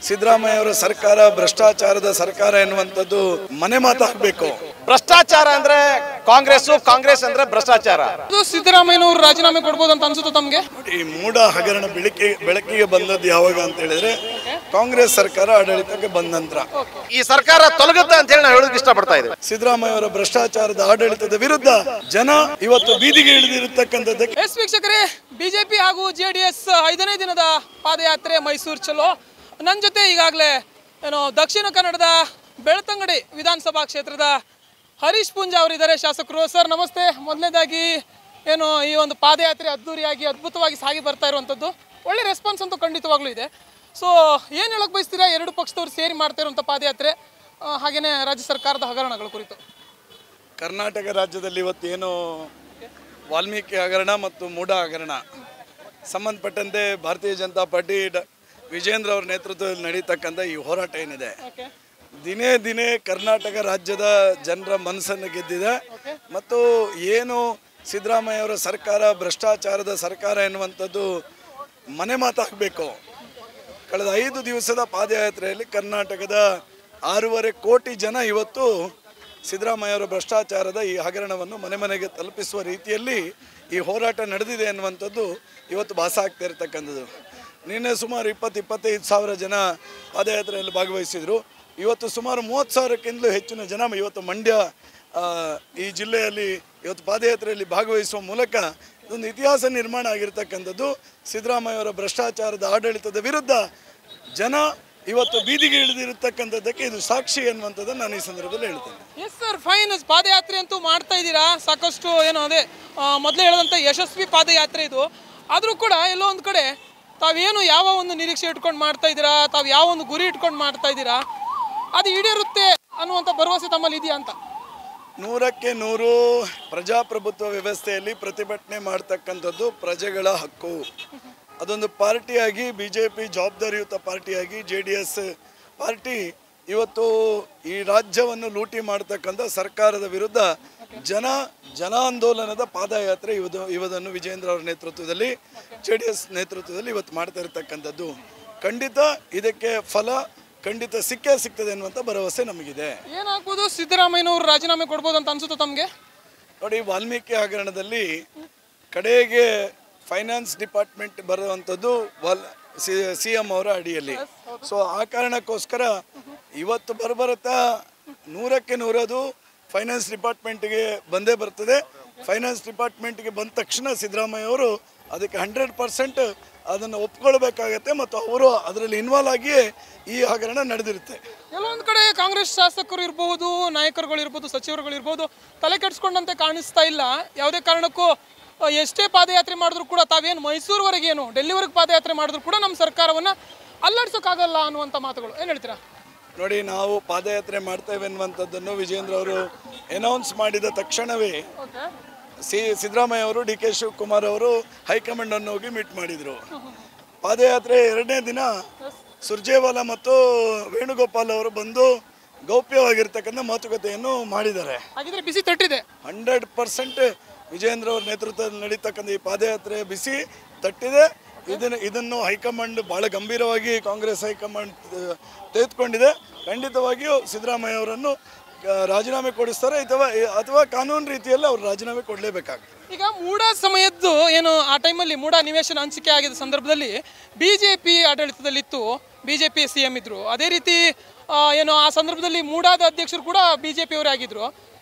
ಸಿದ್ದರಾಮಯ್ಯ ಅವರ ಸರ್ಕಾರ ಭ್ರಷ್ಟಾಚಾರದ ಸರ್ಕಾರ ಎನ್ನುವಂಥದ್ದು ಮನೆ ಮಾತಾಗಬೇಕು ಭ್ರಷ್ಟಾಚಾರ ಅಂದ್ರೆ ಕಾಂಗ್ರೆಸ್ ಕಾಂಗ್ರೆಸ್ ಅಂದ್ರೆ ಭ್ರಷ್ಟಾಚಾರ ಇದು ಸಿದ್ದರಾಮಯ್ಯನವರು ರಾಜೀನಾಮೆ ಕೊಡ್ಬೋದು ಅಂತ ಅನ್ಸುತ್ತೆ ತಮಗೆ ಈ ಮೂಢ ಹಗರಣ ಬೆಳಕಿಗೆ ಬೆಳಕಿಗೆ ಬಂದದ್ದು ಯಾವಾಗ ಅಂತ ಹೇಳಿದ್ರೆ ಕಾಂಗ್ರೆಸ್ ಸರ್ಕಾರ ಆಡಳಿತಕ್ಕೆ ಬಂದ ನಂತರ ಈ ಸರ್ಕಾರ ತೊಲಗುತ್ತೆ ಅಂತ ಹೇಳಿ ನಾವು ಹೇಳೋದಕ್ಕೆ ಇಷ್ಟಪಡ್ತಾ ಇದ್ದೀವಿ ಸಿದ್ದರಾಮಯ್ಯ ಅವರ ಭ್ರಷ್ಟಾಚಾರದ ಆಡಳಿತದ ವಿರುದ್ಧ ಜನ ಇವತ್ತು ಬೀದಿಗೆ ಇಳಿದಿರತಕ್ಕಂಥದ್ದಕ್ಕೆ ಎಸ್ ವೀಕ್ಷಕರೇ ಬಿಜೆಪಿ ಹಾಗೂ ಜೆ ಡಿ ಎಸ್ ಐದನೇ ದಿನದ ಪಾದಯಾತ್ರೆ ಮೈಸೂರು ಚಲೋ ನನ್ನ ಜೊತೆ ಈಗಾಗಲೇ ಏನು ದಕ್ಷಿಣ ಕನ್ನಡದ ಬೆಳ್ತಂಗಡಿ ವಿಧಾನಸಭಾ ಕ್ಷೇತ್ರದ ಹರೀಶ್ ಪೂಂಜಾ ಅವರಿದ್ದಾರೆ ಶಾಸಕರು ಸರ್ ನಮಸ್ತೆ ಮೊದಲನೇದಾಗಿ ಏನು ಈ ಒಂದು ಪಾದಯಾತ್ರೆ ಅದ್ದೂರಿಯಾಗಿ ಅದ್ಭುತವಾಗಿ ಸಾಗಿ ಬರ್ತಾ ಇರುವಂಥದ್ದು ಒಳ್ಳೆ ರೆಸ್ಪಾನ್ಸ್ ಅಂತೂ ಖಂಡಿತವಾಗ್ಲೂ ಇದೆ ಸೊ ಏನು ಹೇಳಕ್ ಬಯಸ್ತೀರಾ ಎರಡು ಪಕ್ಷದವ್ರು ಸೇರಿ ಮಾಡ್ತಾ ಇರುವಂಥ ಪಾದಯಾತ್ರೆ ಆ, ಹಾಗೇನೇ ರಾಜ್ಯ ಸರ್ಕಾರದ ಹಗರಣಗಳ ಕುರಿತು ಕರ್ನಾಟಕ ರಾಜ್ಯದಲ್ಲಿ ಇವತ್ತೇನು ವಾಲ್ಮೀಕಿ ಹಗರಣ ಮತ್ತು ಮೂಢ ಹಗರಣ ಸಂಬಂಧಪಟ್ಟಂತೆ ಭಾರತೀಯ ಜನತಾ ಪಾರ್ಟಿ ಡ- ವಿಜೇಂದ್ರ ಅವರ ನೇತೃತ್ವದಲ್ಲಿ ನಡೀತಕ್ಕಂಥ ಈ ಹೋರಾಟ ಏನಿದೆ ಓಕೆ ದಿನೇ ದಿನೇ ಕರ್ನಾಟಕ ರಾಜ್ಯದ ಜನರ ಮನಸ್ಸನ್ನು ಗೆದ್ದಿದೆ ಮತ್ತು ಏನು ಸಿದ್ದರಾಮಯ್ಯ ಅವರ ಸರ್ಕಾರ ಭ್ರಷ್ಟಾಚಾರದ ಸರ್ಕಾರ ಎನ್ನುವಂಥದ್ದು ಮನೆ ಮಾತಾಗಬೇಕು ಕಳೆದ ಐದು ದಿವಸದ ಪಾದಯಾತ್ರೆಯಲ್ಲಿ ಕರ್ನಾಟಕದ ಆರೂವರೆ ಕೋಟಿ ಜನ ಇವತ್ತು ಸಿದ್ದರಾಮಯ್ಯ ಅವರ ಭ್ರಷ್ಟಾಚಾರದ ಈ ಹಗರಣವನ್ನು ಮನೆ ಮನೆಗೆ ತಲುಪಿಸುವ ರೀತಿಯಲ್ಲಿ ಈ ಹೋರಾಟ ನಡೆದಿದೆ ಅನ್ನುವಂಥದ್ದು ಇವತ್ತು ಭಾಸ ಆಗ್ತಾ ಇರತಕ್ಕಂಥದ್ದು ನಿನ್ನೆ ಸುಮಾರು ಇಪ್ಪತ್ತು ಇಪ್ಪತ್ತೈದು ಸಾವಿರ ಜನ ಪಾದಯಾತ್ರೆಯಲ್ಲಿ ಭಾಗವಹಿಸಿದರು ಇವತ್ತು ಸುಮಾರು ಮೂವತ್ತು ಸಾವಿರಕ್ಕಿಂತಲೂ ಹೆಚ್ಚಿನ ಜನ ಇವತ್ತು ಮಂಡ್ಯ ಆ, ಈ ಜಿಲ್ಲೆಯಲ್ಲಿ ಇವತ್ತು ಪಾದಯಾತ್ರೆಯಲ್ಲಿ ಭಾಗವಹಿಸುವ ಮೂಲಕ ಇದೊಂದು ಇತಿಹಾಸ ನಿರ್ಮಾಣ ಆಗಿರ್ತಕ್ಕಂಥದ್ದು ಸಿದ್ದರಾಮಯ್ಯ ಅವರ ಭ್ರಷ್ಟಾಚಾರದ ಆಡಳಿತದ ವಿರುದ್ಧ ಜನ ಇವತ್ತು ಬೀದಿಗೆ ಇಳಿದಿರತಕ್ಕಂಥದ್ದಕ್ಕೆ ಇದು ಸಾಕ್ಷಿ ಅನ್ನುವಂಥದ್ದನ್ನು ನಾನು ಈ ಸಂದರ್ಭದಲ್ಲಿ ಹೇಳ್ತೇನೆ ಎಸ್ ಸರ್ ಫೈನ್ ಪಾದಯಾತ್ರೆ ಅಂತೂ ಮಾಡ್ತಾ ಇದ್ದೀರಾ ಸಾಕಷ್ಟು ಏನು ಅದೇ ಮೊದಲೇ ಹೇಳಿದಂಥ ಯಶಸ್ವಿ ಪಾದಯಾತ್ರೆ ಇದು ಆದರೂ ಕೂಡ ಎಲ್ಲೋ ಒಂದು ಕಡೆ ತಾವೇನು ಯಾವ ಒಂದು ನಿರೀಕ್ಷೆ ಇಟ್ಕೊಂಡು ಮಾಡ್ತಾ ಇದ್ದೀರಾ ತಾವು ಯಾವ ಒಂದು ಗುರಿ ಇಟ್ಕೊಂಡು ಮಾಡ್ತಾ ಇದ್ದೀರಾ ಅದು ಈಡೇರುತ್ತೆ ಅನ್ನುವಂಥ ಭರವಸೆ ತಮ್ಮಲ್ಲಿ ಇದೆಯಾ ಅಂತ ನೂರಕ್ಕೆ ನೂರು ಪ್ರಜಾಪ್ರಭುತ್ವ ವ್ಯವಸ್ಥೆಯಲ್ಲಿ ಪ್ರತಿಭಟನೆ ಮಾಡ್ತಕ್ಕಂಥದ್ದು ಪ್ರಜೆಗಳ ಹಕ್ಕು ಅದೊಂದು ಪಾರ್ಟಿಯಾಗಿ ಬಿ ಜೆ ಪಿ ಜವಾಬ್ದಾರಿಯುತ ಪಾರ್ಟಿಯಾಗಿ ಜೆ ಡಿ ಎಸ್ ಪಾರ್ಟಿ ಇವತ್ತು ಈ ರಾಜ್ಯವನ್ನು ಲೂಟಿ ಮಾಡ್ತಕ್ಕಂಥ ಸರ್ಕಾರದ ವಿರುದ್ಧ ಜನ ಜನಾಂದೋಲನದ ಪಾದಯಾತ್ರೆ ಇವತ್ತು ಇವದನ್ನು ವಿಜೇಂದ್ರ ಅವರ ನೇತೃತ್ವದಲ್ಲಿ ಜೆ ಡಿ ಎಸ್ ನೇತೃತ್ವದಲ್ಲಿ ಇವತ್ತು ಮಾಡ್ತಾ ಇರತಕ್ಕಂಥದ್ದು ಖಂಡಿತ ಇದಕ್ಕೆ ಫಲ ಖಂಡಿತ ಸಿಕ್ಕೇ ಸಿಗ್ತದೆ ಅನ್ನುವಂಥ ಭರವಸೆ ನಮಗಿದೆ ಏನಾಗ್ಬೋದು ಸಿದ್ದರಾಮಯ್ಯನವರು ರಾಜೀನಾಮೆ ಕೊಡ್ಬೋದು ಅಂತ ಅನ್ಸುತ್ತೆ ತಮಗೆ ನೋಡಿ ವಾಲ್ಮೀಕಿ ಹಗರಣದಲ್ಲಿ ಕಡೆಗೆ ಫೈನಾನ್ಸ್ ಡಿಪಾರ್ಟ್ಮೆಂಟ್ ಬರುವಂಥದ್ದು ವಾಲ್ ಸಿ ಎಂ ಅವರ ಅಡಿಯಲ್ಲಿ ಸೊ ಆ ಕಾರಣಕ್ಕೋಸ್ಕರ ಇವತ್ತು ಬರಬರುತ್ತಾ ನೂರಕ್ಕೆ ನೂರದು ಫೈನಾನ್ಸ್ ಡಿಪಾರ್ಟ್ಮೆಂಟ್ಗೆ ಬಂದೇ ಬರ್ತದೆ ಫೈನಾನ್ಸ್ ಡಿಪಾರ್ಟ್ಮೆಂಟ್ಗೆ ಬಂದ ತಕ್ಷಣ ಸಿದ್ದರಾಮಯ್ಯ ಅವರು ಅದಕ್ಕೆ ಹಂಡ್ರೆಡ್ ಪರ್ಸೆಂಟ್ ಅದನ್ನು ಒಪ್ಕೊಳ್ಬೇಕಾಗತ್ತೆ ಮತ್ತು ಅವರು ಅದರಲ್ಲಿ ಇನ್ವಾಲ್ವ್ ಆಗಿಯೇ ಈ ಹಗರಣ ನಡೆದಿರುತ್ತೆ ಕೆಲವೊಂದು ಕಡೆ ಕಾಂಗ್ರೆಸ್ ಶಾಸಕರು ಇರಬಹುದು ನಾಯಕರುಗಳು ಇರ್ಬೋದು ಸಚಿವರುಗಳು ಇರ್ಬೋದು ತಲೆ ಕೆಡಿಸ್ಕೊಂಡಂತೆ ಕಾಣಿಸ್ತಾ ಇಲ್ಲ ಯಾವುದೇ ಕಾರಣಕ್ಕೂ ಆ, ಎಷ್ಟೇ ಪಾದಯಾತ್ರೆ ಮಾಡಿದ್ರು ಕೂಡ ತಾವೇನು ಮೈಸೂರುವರೆಗೆ ಏನು ಡೆಲ್ಲಿವರೆಗೆ ಪಾದಯಾತ್ರೆ ಮಾಡಿದ್ರು ಕೂಡ ನಮ್ಮ ಸರ್ಕಾರವನ್ನು ಅಲ್ಲಾಡ್ಸೋಕ್ಕಾಗಲ್ಲ ಅನ್ನುವಂಥ ಮಾತುಗಳು ಏನು ಹೇಳ್ತೀರಾ ನೋಡಿ ನಾವು ಪಾದಯಾತ್ರೆ ಮಾಡ್ತೇವೆ ಅನ್ನುವಂಥದ್ದನ್ನು ವಿಜೇಂದ್ರ ಅವರು ಅನೌನ್ಸ್ ಮಾಡಿದ ತಕ್ಷಣವೇ ಓಕೆ ಸಿ ಸಿದ್ದರಾಮಯ್ಯ ಅವರು ಡಿ ಕೆ ಶಿವಕುಮಾರ್ ಅವರು ಹೈಕಮಾಂಡ್ ಅನ್ನು ಹೋಗಿ ಮೀಟ್ ಮಾಡಿದರು ಪಾದಯಾತ್ರೆ ಎರಡನೇ ದಿನ ಸುರ್ಜೇವಾಲಾ ಮತ್ತು ವೇಣುಗೋಪಾಲ್ ಅವರು ಬಂದು ಗೌಪ್ಯವಾಗಿರ್ತಕ್ಕಂಥ ಮಾತುಕತೆಯನ್ನು ಮಾಡಿದ್ದಾರೆ ಹಾಗಿದ್ರೆ ಬಿಸಿ ತಟ್ಟಿದೆ ಹಂಡ್ರೆಡ್ ಪರ್ಸೆಂಟ್ ವಿಜೇಂದ್ರ ಅವ್ರ ನೇತೃತ್ವದಲ್ಲಿ ನಡೀತಕ್ಕಂಥ ಈ ಪಾದಯಾತ್ರೆ ಬಿಸಿ ತಟ್ಟಿದೆ ಇದನ್ನು ಇದನ್ನು ಹೈಕಮಾಂಡ್ ಭಾಳ ಗಂಭೀರವಾಗಿ ಕಾಂಗ್ರೆಸ್ ಹೈಕಮಾಂಡ್ ಆ, ತೆಗೆದುಕೊಂಡಿದೆ ಖಂಡಿತವಾಗಿಯೂ ಸಿದ್ದರಾಮಯ್ಯ ಅವರನ್ನು ಆ, ರಾಜೀನಾಮೆ ಕೊಡಿಸ್ತಾರೆ ಅಥವಾ ಅಥವಾ ಕಾನೂನು ರೀತಿಯಲ್ಲಿ ಅವರು ರಾಜೀನಾಮೆ ಕೊಡಲೇಬೇಕಾಗ್ತದೆ ಈಗ ಮೂಡ ಸಮಯದ್ದು ಏನು ಆ ಟೈಮಲ್ಲಿ ಮೂಡ ನಿವೇಶನ ಹಂಚಿಕೆ ಆಗಿದ್ದ ಸಂದರ್ಭದಲ್ಲಿ ಬಿ ಜೆ ಪಿ ಆಡಳಿತದಲ್ಲಿತ್ತು B J P C M ಇದ್ರು ಅದೇ ರೀತಿ ಆ, ಏನು ಆ ಸಂದರ್ಭದಲ್ಲಿ ಮೂಡಾದ ಅಧ್ಯಕ್ಷರು ಕೂಡ ಬಿ ಜೆ ಪಿಯವರೇ ಆಗಿದ್ರು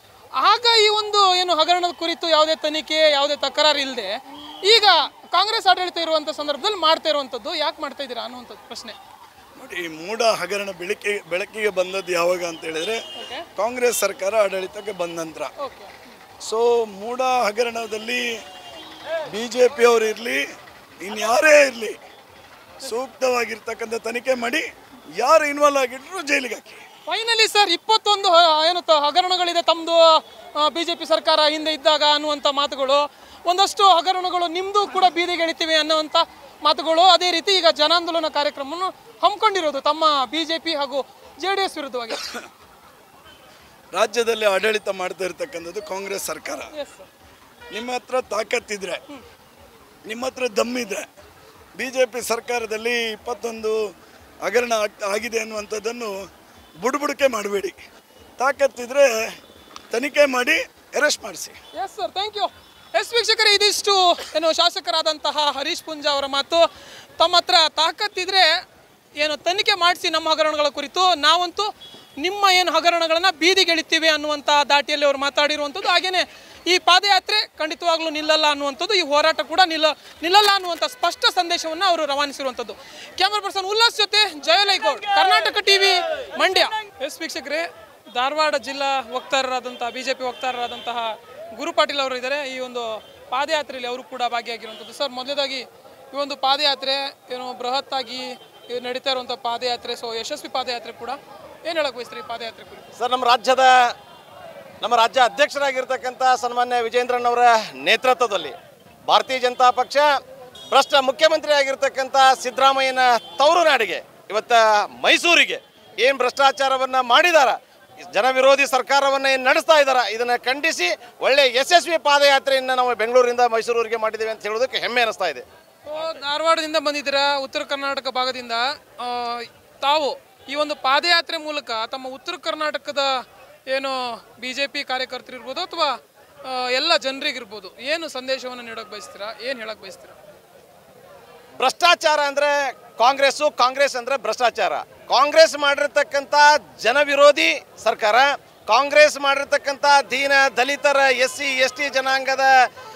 ಆಗ ಈ ಒಂದು ಏನು ಹಗರಣದ ಕುರಿತು ಯಾವುದೇ ತನಿಖೆ ಯಾವುದೇ ತಕರಾರು ಇಲ್ಲದೆ ಈಗ ಕಾಂಗ್ರೆಸ್ ಆಡಳಿತ ಇರುವಂಥ ಸಂದರ್ಭದಲ್ಲಿ ಮಾಡ್ತಾ ಇರುವಂಥದ್ದು ಯಾಕೆ ಮಾಡ್ತಾ ಇದ್ದೀರಾ ಅನ್ನುವಂಥದ್ದು ಪ್ರಶ್ನೆ ನೋಡಿ ಈ ಮೂಢ ಹಗರಣ ಬೆಳಕಿಗೆ ಬೆಳಕಿಗೆ ಬಂದದ್ದು ಯಾವಾಗ ಅಂತ ಹೇಳಿದ್ರೆ ಓಕೆ ಕಾಂಗ್ರೆಸ್ ಸರ್ಕಾರ ಆಡಳಿತಕ್ಕೆ ಬಂದ ನಂತರ ಓಕೆ ಸೊ ಮೂಢ ಹಗರಣದಲ್ಲಿ ಬಿ ಜೆ ಪಿಯವರು ಇರಲಿ ಇನ್ಯಾರೇ ಇರಲಿ ಸೂಕ್ತವಾಗಿರ್ತಕ್ಕಂಥ ತನಿಖೆ ಮಾಡಿ ಯಾರು ಇನ್ವಾಲ್ವ್ ಆಗಿಟ್ರು ಜೈಲಿಗೆ ಹಾಕಿ ಫೈನಲಿ ಸರ್ ಇಪ್ಪತ್ತೊಂದು ಹ- ಏನು ತ- ಹಗರಣಗಳಿದೆ ತಮ್ಮದು ಬಿ ಜೆ ಪಿ ಸರ್ಕಾರ ಹಿಂದೆ ಇದ್ದಾಗ ಅನ್ನುವಂಥ ಮಾತುಗಳು ಒಂದಷ್ಟು ಹಗರಣಗಳು ನಿಮ್ಮದು ಕೂಡ ಬೀದಿಗೆ ಎಳಿತೀವಿ ಅನ್ನುವಂಥ ಮಾತುಗಳು ಅದೇ ರೀತಿ ಈಗ ಜನಾಂದೋಲನ ಕಾರ್ಯಕ್ರಮವನ್ನು ಹಮ್ಮಿಕೊಂಡಿರೋದು ತಮ್ಮ ಬಿ ಜೆ ಪಿ ಹಾಗೂ ಜೆ ಡಿ ಎಸ್ ವಿರುದ್ಧವಾಗಿ ರಾಜ್ಯದಲ್ಲಿ ಆಡಳಿತ ಮಾಡ್ತಾ ಇರ್ತಕ್ಕಂಥದ್ದು ಕಾಂಗ್ರೆಸ್ ಸರ್ಕಾರ ಎಸ್ ನಿಮ್ಮ ಹತ್ರ ತಾಕತ್ತಿದ್ರೆ ನಿಮ್ಮ ಹತ್ರ ದಮ್ಮಿದ್ರೆ ಬಿ ಜೆ ಪಿ ಸರ್ಕಾರದಲ್ಲಿ ಇಪ್ಪತ್ತೊಂದು ಹಗರಣ ಆಗ್- ಆಗಿದೆ ಅನ್ನುವಂಥದ್ದನ್ನು ಬುಡುಬುಡುಕೆ ಮಾಡಬೇಡಿ ತಾಕತ್ತಿದ್ರೆ ತನಿಖೆ ಮಾಡಿ ಅರೆಸ್ಟ್ ಮಾಡಿಸಿ yes sir thank you yes ವೀಕ್ಷಕರೇ ಇದಿಷ್ಟು ಏನು ಶಾಸಕರಾದಂತಹ ಹರೀಶ್ ಪುಂಜ ಅವರ ಮಾತು ತಮ್ಮ ಹತ್ರ ತಾಕತ್ತಿದ್ರೆ ಏನು ತನಿಖೆ ಮಾಡಿಸಿ ನಮ್ಮ ಹಗರಣಗಳ ಕುರಿತು ನಾವಂತೂ ನಿಮ್ಮ ಏನು ಹಗರಣಗಳನ್ನು ಬೀದಿಗೆಳಿತೀವಿ ಅನ್ನುವಂಥ ದಾಟಿಯಲ್ಲಿ ಅವರು ಮಾತಾಡಿರುವಂಥದ್ದು ಹಾಗೆಯೇ ಈ ಪಾದಯಾತ್ರೆ ಖಂಡಿತವಾಗ್ಲೂ ನಿಲ್ಲಲ್ಲ ಅನ್ನುವಂಥದ್ದು ಈ ಹೋರಾಟ ಕೂಡ ನಿಲ್ಲ ನಿಲ್ಲಲ್ಲ ಅನ್ನುವಂಥ ಸ್ಪಷ್ಟ ಸಂದೇಶವನ್ನು ಅವರು ರವಾನಿಸಿರುವಂಥದ್ದು ಕ್ಯಾಮರಾ ಪರ್ಸನ್ ಉಲ್ಲಾಸ್ ಜೊತೆ ಜಯಲೈ ಗೌಡ್ ಕರ್ನಾಟಕ ಟಿವಿ ಮಂಡ್ಯ ಎಸ್ ವೀಕ್ಷಕರೇ ಧಾರವಾಡ ಜಿಲ್ಲಾ ವಕ್ತಾರರಾದಂತಹ ಬಿಜೆಪಿ ವಕ್ತಾರರಾದಂತಹ ಗುರು ಪಾಟೀಲ್ ಅವರು ಇದ್ದಾರೆ ಈ ಒಂದು ಪಾದಯಾತ್ರೆಯಲ್ಲಿ ಅವರು ಕೂಡ ಭಾಗಿಯಾಗಿರುವಂಥದ್ದು ಸರ್ ಮೊದಲನೇದಾಗಿ ಈ ಒಂದು ಪಾದಯಾತ್ರೆ ಏನು ಬೃಹತ್ತಾಗಿ ಇದು ನಡೀತಾ ಇರುವಂಥ ಪಾದಯಾತ್ರೆ ಸೊ ಯಶಸ್ವಿ ಪಾದಯಾತ್ರೆ ಕೂಡ ಏನು ಹೇಳಕ್ ಬಯಸ್ತೀರಿ ಈ ಪಾದಯಾತ್ರೆ ಕುರಿತು ಸರ್ ನಮ್ಮ ರಾಜ್ಯದ ನಮ್ಮ ರಾಜ್ಯ ಅಧ್ಯಕ್ಷರಾಗಿರ್ತಕ್ಕಂಥ ಸನ್ಮಾನ್ಯ ವಿಜೇಂದ್ರನವರ ನೇತೃತ್ವದಲ್ಲಿ ಭಾರತೀಯ ಜನತಾ ಪಕ್ಷ ಭ್ರಷ್ಟ ಮುಖ್ಯಮಂತ್ರಿ ಆಗಿರ್ತಕ್ಕಂಥ ಸಿದ್ದರಾಮಯ್ಯನ ತವರು ನಾಡಿಗೆ ಇವತ್ತ ಮೈಸೂರಿಗೆ ಏನು ಭ್ರಷ್ಟಾಚಾರವನ್ನು ಮಾಡಿದಾರ ಜನ ವಿರೋಧಿ ಸರ್ಕಾರವನ್ನು ಏನು ನಡೆಸ್ತಾ ಇದ್ದಾರೆ ಇದನ್ನು ಖಂಡಿಸಿ ಒಳ್ಳೆ ಯಶಸ್ವಿ ಪಾದಯಾತ್ರೆಯನ್ನು ನಾವು ಬೆಂಗಳೂರಿಂದ ಮೈಸೂರಿಗೆ ಮಾಡಿದ್ದೇವೆ ಅಂತ ಹೇಳೋದಕ್ಕೆ ಹೆಮ್ಮೆ ಅನಿಸ್ತಾ ಇದೆ ಸೊ ಧಾರವಾಡದಿಂದ ಬಂದಿದ್ದೀರಾ ಉತ್ತರ ಕರ್ನಾಟಕ ಭಾಗದಿಂದ ಆ, ತಾವು ಈ ಒಂದು ಪಾದಯಾತ್ರೆ ಮೂಲಕ ತಮ್ಮ ಉತ್ತರ ಕರ್ನಾಟಕದ ಏನು ಬಿ ಜೆ ಪಿ ಕಾರ್ಯಕರ್ತರು ಇರ್ಬೋದು ಅಥವಾ ಆ, ಎಲ್ಲ ಜನರಿಗಿರ್ಬೋದು ಏನು ಸಂದೇಶವನ್ನು ನೀಡೋಕೆ ಬಯಸ್ತೀರಾ ಏನು ಹೇಳಕ್ ಬಯಸ್ತೀರಾ ಭ್ರಷ್ಟಾಚಾರ ಅಂದ್ರೆ ಕಾಂಗ್ರೆಸ್ಸು ಕಾಂಗ್ರೆಸ್ ಅಂದ್ರೆ ಭ್ರಷ್ಟಾಚಾರ ಕಾಂಗ್ರೆಸ್ ಮಾಡಿರ್ತಕ್ಕಂಥ ಜನ ವಿರೋಧಿ ಸರ್ಕಾರ ಕಾಂಗ್ರೆಸ್ ಮಾಡಿರ್ತಕ್ಕಂಥ ದೀನ ದಲಿತರ ಎಸ್ ಸಿ ಎಸ್ ಟಿ ಜನಾಂಗದ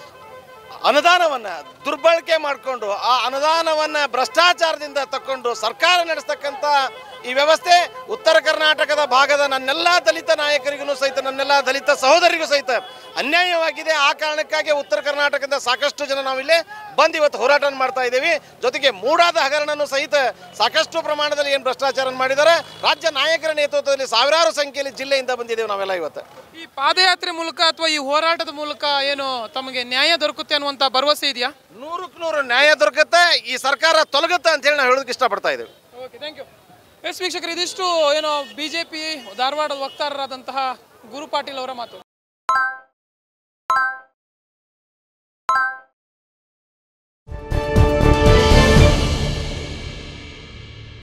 ಅನುದಾನವನ್ನು ದುರ್ಬಳಕೆ ಮಾಡಿಕೊಂಡು ಆ ಅನುದಾನವನ್ನು ಭ್ರಷ್ಟಾಚಾರದಿಂದ ತಕೊಂಡು ಸರ್ಕಾರ ನಡೆಸ್ತಕ್ಕಂಥ ಈ ವ್ಯವಸ್ಥೆ ಉತ್ತರ ಕರ್ನಾಟಕದ ಭಾಗದ ನನ್ನೆಲ್ಲ ದಲಿತ ನಾಯಕರಿಗೂ ಸಹಿತ ನನ್ನೆಲ್ಲ ದಲಿತ ಸಹೋದರಿಗೂ ಸಹಿತ ಅನ್ಯಾಯವಾಗಿದೆ ಆ ಕಾರಣಕ್ಕಾಗಿ ಉತ್ತರ ಕರ್ನಾಟಕದ ಸಾಕಷ್ಟು ಜನ ನಾವಿಲ್ಲೇ ಬಂದು ಇವತ್ತು ಹೋರಾಟ ಮಾಡ್ತಾ ಇದ್ದೀವಿ ಜೊತೆಗೆ ಮೂಡಾದ ಹಗರಣನು ಸಹಿತ ಸಾಕಷ್ಟು ಪ್ರಮಾಣದಲ್ಲಿ ಏನು ಭ್ರಷ್ಟಾಚಾರ ಮಾಡಿದ್ದಾರೆ ರಾಜ್ಯ ನಾಯಕರ ನೇತೃತ್ವದಲ್ಲಿ ಸಾವಿರಾರು ಸಂಖ್ಯೆಯಲ್ಲಿ ಜಿಲ್ಲೆಯಿಂದ ಬಂದಿದ್ದೇವೆ ನಾವೆಲ್ಲ ಇವತ್ತು ಈ ಪಾದಯಾತ್ರೆ ಮೂಲಕ ಅಥವಾ ಈ ಹೋರಾಟದ ಮೂಲಕ ಏನು ತಮಗೆ ನ್ಯಾಯ ದೊರಕುತ್ತೆ ಅನ್ನುವಂಥ ಭರವಸೆ ಇದೆಯಾ ನೂರಕ್ಕೆ ನೂರು ನ್ಯಾಯ ದೊರಕುತ್ತೆ ಈ ಸರ್ಕಾರ ತೊಲಗುತ್ತೆ ಅಂತ ಹೇಳಿ ನಾವು ಹೇಳೋದಕ್ಕೆ ಇಷ್ಟಪಡ್ತಾ ಇದ್ದೀವಿ ಓಕೆ ಥ್ಯಾಂಕ್ ಯು ಎಸ್ ವೀಕ್ಷಕರು ಇದಿಷ್ಟು ಏನು ಬಿ ಜೆ ಪಿ ಧಾರವಾಡದ ವಕ್ತಾರರಾದಂತಹ ಗುರು ಪಾಟೀಲ್ ಅವರ ಮಾತು